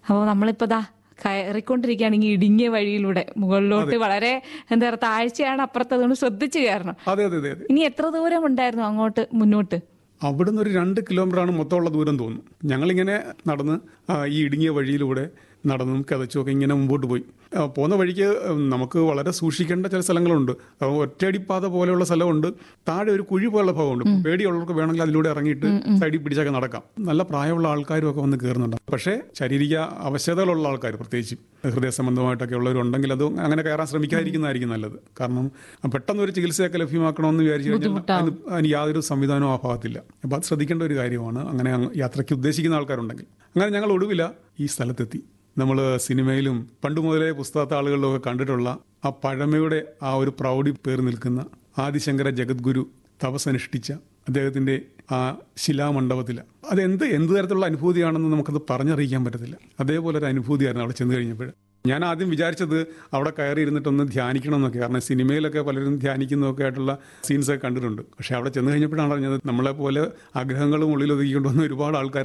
അപ്പോൾ നമ്മളിപ്പോൾ ദാ കയറിക്കൊണ്ടിരിക്കുകയാണെങ്കിൽ ഇടുങ്ങിയ വഴിയിലൂടെ മുകളിലോട്ട് വളരെ എന്താ പറയുക താഴ്ചയാണ് അപ്പുറത്ത് അതുകൊണ്ട് ശ്രദ്ധിച്ച് കയറണം അതെ അതെ അതെ അതെ ഇനി എത്ര ദൂരം ഉണ്ടായിരുന്നു അങ്ങോട്ട് മുന്നോട്ട് അവിടുന്ന് ഒരു രണ്ട് കിലോമീറ്ററാണ് മൊത്തമുള്ള ദൂരം തോന്നുന്നു ഞങ്ങളിങ്ങനെ നടന്ന് ആ, ഈ ഇടുങ്ങിയ വഴിയിലൂടെ നടന്നും കതച്ചുമൊക്കെ ഇങ്ങനെ മുമ്പോട്ട് പോയി ആ, പോകുന്ന വഴിക്ക് ഉം, നമുക്ക് വളരെ സൂക്ഷിക്കേണ്ട ചില സ്ഥലങ്ങളുണ്ട് ആ, ഒറ്റയടിപ്പാത പോലെയുള്ള സ്ഥലമുണ്ട് താഴെ ഒരു കുഴി പോലുള്ള ഭാഗമുണ്ട് പേടിയുള്ളവർക്ക് വേണമെങ്കിൽ അതിലൂടെ ഇറങ്ങിയിട്ട് സൈഡിൽ പിടിച്ചൊക്കെ നടക്കാം നല്ല പ്രായമുള്ള ആൾക്കാരും ഒക്കെ വന്ന് കയറുന്നുണ്ട് പക്ഷേ ശാരീരിക അവശതകളുള്ള ആൾക്കാർ പ്രത്യേകിച്ച് ഹൃദയ സംബന്ധമായിട്ടൊക്കെ ഉള്ളവരുണ്ടെങ്കിൽ അത് അങ്ങനെ കയറാൻ ശ്രമിക്കാതിരിക്കുന്നതായിരിക്കും നല്ലത് കാരണം പെട്ടെന്ന് ഒരു ചികിത്സയൊക്കെ ലഭ്യമാക്കണമെന്ന് വിചാരിച്ചു കഴിഞ്ഞാൽ അതിന് അതിന് യാതൊരു സംവിധാനവും ആ ഭാഗത്തില്ല അപ്പോൾ അത് ശ്രദ്ധിക്കേണ്ട ഒരു കാര്യമാണ് അങ്ങനെ അങ്ങ് യാത്രയ്ക്ക് ഉദ്ദേശിക്കുന്ന ആൾക്കാരുണ്ടെങ്കിൽ അങ്ങനെ ഞങ്ങൾ ഒടുവില ഈ സ്ഥലത്തെത്തി നമ്മൾ സിനിമയിലും പണ്ട് മുതലേ പുസ്തകത്തെ ആളുകളിലൊക്കെ കണ്ടിട്ടുള്ള ആ പഴമയുടെ ആ ഒരു പ്രൗഢി പേർ നിൽക്കുന്ന ആദിശങ്കര ജഗദ്ഗുരു തപസ്സനുഷ്ഠിച്ച അദ്ദേഹത്തിൻ്റെ ആ ശിലാമണ്ഡപത്തിൽ അതെന്ത് എന്ത് തരത്തിലുള്ള അനുഭൂതിയാണെന്ന് നമുക്കത് പറഞ്ഞറിയിക്കാൻ പറ്റത്തില്ല അതേപോലെ ഒരു അനുഭൂതിയായിരുന്നു അവിടെ ചെന്ന് കഴിഞ്ഞപ്പോൾ ഞാൻ ആദ്യം വിചാരിച്ചത് അവിടെ കയറി ഇരുന്നിട്ടൊന്ന് ധ്യാനിക്കണം എന്നൊക്കെ കാരണം സിനിമയിലൊക്കെ പലരും ധ്യാനിക്കുന്നതൊക്കെ ആയിട്ടുള്ള സീൻസൊക്കെ കണ്ടിട്ടുണ്ട് പക്ഷേ അവിടെ ചെന്ന് കഴിഞ്ഞപ്പോഴാണ് അറിഞ്ഞത് നമ്മളെ പോലെ ആഗ്രഹങ്ങളും ഉള്ളിൽ ഒതുക്കിക്കൊണ്ടുവന്ന ഒരുപാട് ആൾക്കാർ